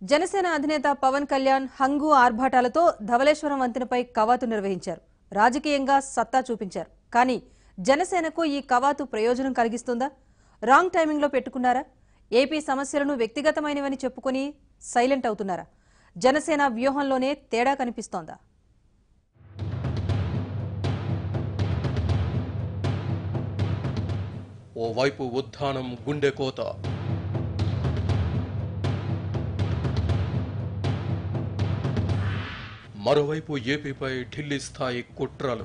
జనసేన అధినేత పవన్ కళ్యాణ్ హంగు ఆర్భాటాలతో ధవళేశ్వరం వంతెనపై కవాతు నిర్వహించారు రాజకీయంగా సత్తా చూపించారు కానీ జనసేనకు ఈ కవాతు ప్రయోజనం కలిగిస్తుందా రాంగ్ టైమింగ్లో పెట్టుకున్నారా ఏపీ సమస్యలను వ్యక్తిగతమైనవని చెప్పుకొని సైలెంట్ అవుతున్నారా జనసేన వ్యూహంలోనే తేడా కనిపిస్తోందా ఓవైపు ఉత్థానం గుండె కోత మరోవైపు ఏపీపై ఢిల్లీ స్థాయి కుట్రలు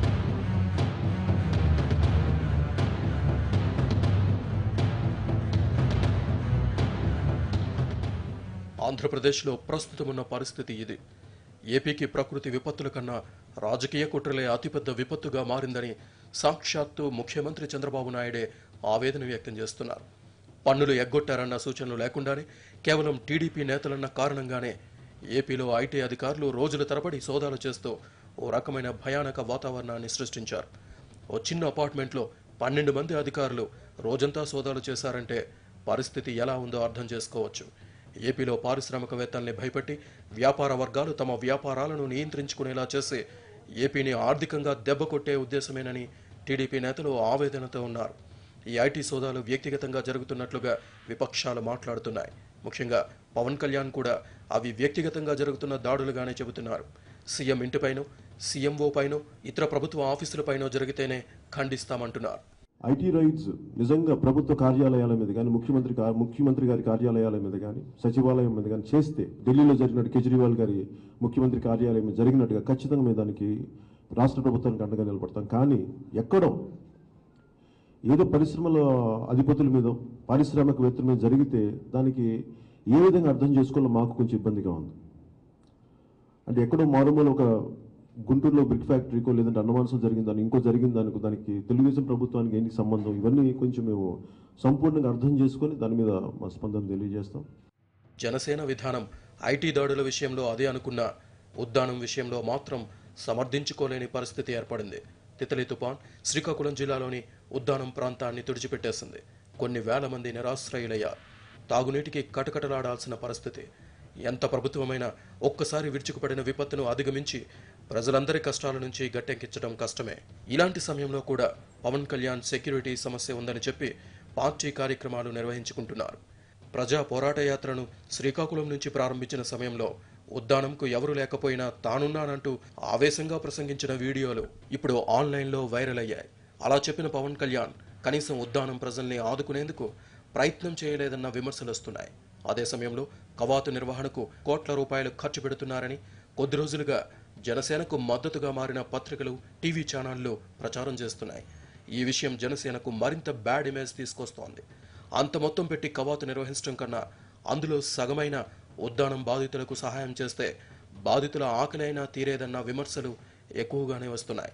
ఆంధ్రప్రదేశ్లో ప్రస్తుతం ఉన్న పరిస్థితి ఇది ఏపీకి ప్రకృతి విపత్తుల కన్నా రాజకీయ కుట్రలే అతిపెద్ద విపత్తుగా మారిందని సాక్షాత్తు ముఖ్యమంత్రి చంద్రబాబు నాయుడే ఆవేదన వ్యక్తం చేస్తున్నారు పన్నులు ఎగ్గొట్టారన్న సూచనలు లేకుండానే కేవలం టీడీపీ నేతలన్న కారణంగానే ఏపీలో ఐటీ అధికారులు రోజుల తరబడి సోదాలు చేస్తూ ఓ రకమైన భయానక వాతావరణాన్ని సృష్టించారు ఓ చిన్న అపార్ట్మెంట్లో పన్నెండు మంది అధికారులు రోజంతా సోదాలు చేశారంటే పరిస్థితి ఎలా ఉందో అర్థం చేసుకోవచ్చు ఏపీలో పారిశ్రామికవేత్తల్ని భయపెట్టి వ్యాపార వర్గాలు తమ వ్యాపారాలను నియంత్రించుకునేలా చేసి ఏపీని ఆర్థికంగా దెబ్బకొట్టే ఉద్దేశమేనని టీడీపీ నేతలు ఆవేదనతో ఉన్నారు ఈ ఐటీ సోదాలు వ్యక్తిగతంగా జరుగుతున్నట్లుగా విపక్షాలు మాట్లాడుతున్నాయి ముఖ్యంగా పవన్ కళ్యాణ్ కూడా అవి వ్యక్తిగతంగా జరుగుతున్న దాడులుగానే చెబుతున్నారు సీఎం ఇంటిపైనో సీఎంఓ పైనో ఇతర ప్రభుత్వ ఆఫీసులపైనో జరిగితేనే ఖండిస్తామంటున్నారు ఐటీ రైట్స్ నిజంగా ప్రభుత్వ కార్యాలయాల మీద కానీ ముఖ్యమంత్రి కా- ముఖ్యమంత్రి గారి కార్యాలయాల మీద కానీ సచివాలయం మీద కానీ చేస్తే ఢిల్లీలో జరిగినట్టు కేజ్రీవాల్ గారి ముఖ్యమంత్రి కార్యాలయం మీద జరిగినట్టుగా ఖచ్చితంగా మేము దానికి రాష్ట్ర ప్రభుత్వానికి అండగా నిలబడతాం కానీ ఎక్కడో ఏదో పరిశ్రమల అధిపతుల మీద పారిశ్రామికవేత్తల మీద జరిగితే దానికి ఏ విధంగా అర్థం చేసుకోవాలో మాకు కొంచెం ఇబ్బందిగా ఉంది అంటే ఎక్కడో మారుమూల ఒక గుంటూరులో బ్రిక్ ఫ్యాక్టరీకో లేదంటే అన్నమానసం జరిగిన దానికి ఇంకో జరిగిన దానికి దానికి తెలుగుదేశం ప్రభుత్వానికి ఏంటి సంబంధం ఇవన్నీ కొంచెం మేము సంపూర్ణంగా అర్థం చేసుకొని దాని మీద మా స్పందన తెలియజేస్తాం జనసేన విధానం ఐటీ దాడుల విషయంలో అదే అనుకున్న ఉద్దానం విషయంలో మాత్రం సమర్థించుకోలేని పరిస్థితి ఏర్పడింది తితలి తుపాన్ శ్రీకాకుళం జిల్లాలోని ఉద్దానం ప్రాంతాన్ని తుడిచిపెట్టేసింది కొన్ని వేల మంది నిరాశ్రయులయ్యారు తాగునీటికి కటకటలాడాల్సిన పరిస్థితి ఎంత ప్రభుత్వమైనా ఒక్కసారి విరుచుకుపడిన విపత్తును అధిగమించి ప్రజలందరి కష్టాల నుంచి గట్టెక్కించడం కష్టమే ఇలాంటి సమయంలో కూడా పవన్ కళ్యాణ్ సెక్యూరిటీ సమస్య ఉందని చెప్పి పార్టీ కార్యక్రమాలు నిర్వహించుకుంటున్నారు ప్రజా పోరాట యాత్రను శ్రీకాకుళం నుంచి ప్రారంభించిన సమయంలో ఉద్దానంకు ఎవరు లేకపోయినా తానున్నానంటూ ఆవేశంగా ప్రసంగించిన వీడియోలు ఇప్పుడు ఆన్లైన్లో వైరల్ అయ్యాయి అలా చెప్పిన పవన్ కళ్యాణ్ కనీసం ఉద్దానం ప్రజల్ని ఆదుకునేందుకు ప్రయత్నం చేయలేదన్న విమర్శలు వస్తున్నాయి అదే సమయంలో కవాతు నిర్వహణకు కోట్ల రూపాయలు ఖర్చు పెడుతున్నారని కొద్ది రోజులుగా జనసేనకు మద్దతుగా మారిన పత్రికలు టీవీ ఛానళ్లు ప్రచారం చేస్తున్నాయి ఈ విషయం జనసేనకు మరింత బ్యాడ్ ఇమేజ్ తీసుకొస్తోంది అంత మొత్తం పెట్టి కవాతు నిర్వహించడం కన్నా అందులో సగమైన ఉద్దానం బాధితులకు సహాయం చేస్తే బాధితుల ఆకలైనా తీరేదన్న విమర్శలు ఎక్కువగానే వస్తున్నాయి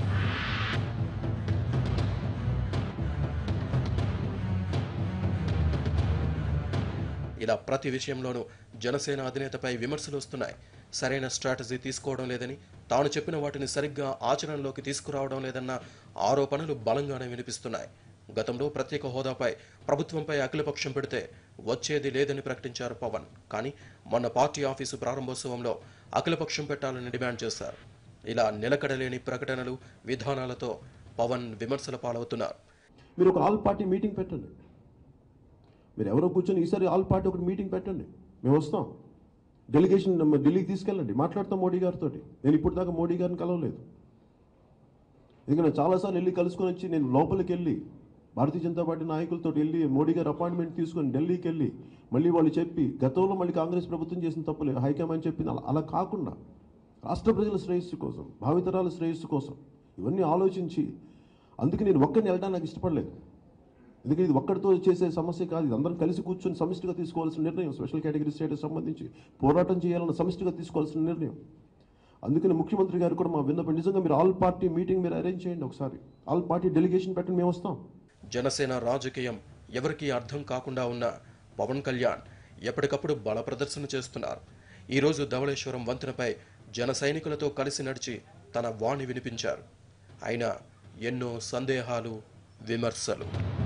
ఇలా ప్రతి విషయంలోనూ జనసేన అధినేతపై విమర్శలు వస్తున్నాయి సరైన స్ట్రాటజీ తీసుకోవడం లేదని తాను చెప్పిన వాటిని సరిగ్గా ఆచరణలోకి తీసుకురావడం లేదన్న ఆరోపణలు బలంగానే వినిపిస్తున్నాయి గతంలో ప్రత్యేక హోదాపై ప్రభుత్వంపై అఖిలపక్షం పెడితే వచ్చేది లేదని ప్రకటించారు పవన్ కానీ మొన్న పార్టీ ఆఫీసు ప్రారంభోత్సవంలో అఖిలపక్షం పెట్టాలని డిమాండ్ చేశారు ఇలా నిలకడలేని ప్రకటనలు విధానాలతో పవన్ విమర్శల పాలవుతున్నారు మీరు ఒక ఆల్ పార్టీ మీటింగ్ పెట్టండి మీరు ఎవరో కూర్చొని ఈసారి ఆల్ పార్టీ ఒకటి మీటింగ్ పెట్టండి మేము వస్తాం డెలిగేషన్ ನಮ್ಮ ఢిల్లీకి తీసుకెళ్ళండి మాట్లాడతాం మోడీ గారితో నేను ఇప్పుడు దాకా మోడీ గారిని కలవలేదు ఎందుకంటే చాలాసార్లు వెళ్ళి కలుసుకొని వచ్చి నేను లోపలికి వెళ్ళి భారతీయ జనతా పార్టీ నాయకులతో వెళ్ళి మోడీ గారు అపాయింట్మెంట్ తీసుకొని ఢిల్లీకి వెళ్ళి మళ్ళీ వాళ్ళు చెప్పి గతంలో మళ్ళీ కాంగ్రెస్ ప్రభుత్వం చేసిన తప్పులేదు హైకమాండ్ చెప్పింది అలా అలా కాకుండా రాష్ట్ర ప్రజల శ్రేయస్సు కోసం భావితరాల శ్రేయస్సు కోసం ఇవన్నీ ఆలోచించి అందుకే నేను ఒక్కడిని వెళ్ళడానికి నాకు ఇష్టపడలేదు ఎందుకంటే ఇది ఒక్కడితో చేసే సమస్య కాదు ఇది అందరం కలిసి కూర్చొని సమిష్టిగా తీసుకోవాల్సిన నిర్ణయం స్పెషల్ కేటగిరీ స్టేటస్ సంబంధించి పోరాటం చేయాలన్న సమిష్టిగా తీసుకోవాల్సిన నిర్ణయం అందుకని ముఖ్యమంత్రి గారు కూడా మా విన్నపం నిజంగా మీరు ఆల్ పార్టీ మీటింగ్ మీరు అరేంజ్ చేయండి ఒకసారి ఆల్ పార్టీ డెలిగేషన్ పెట్టండి మేము వస్తాం జనసేన రాజకీయం ఎవరికీ అర్థం కాకుండా ఉన్న పవన్ కళ్యాణ్ ఎప్పటికప్పుడు బల ప్రదర్శన చేస్తున్నారు ఈరోజు ధవళేశ్వరం వంతెనపై జన సైనికులతో కలిసి నడిచి తన వాణి వినిపించారు అయినా ఎన్నో సందేహాలు విమర్శలు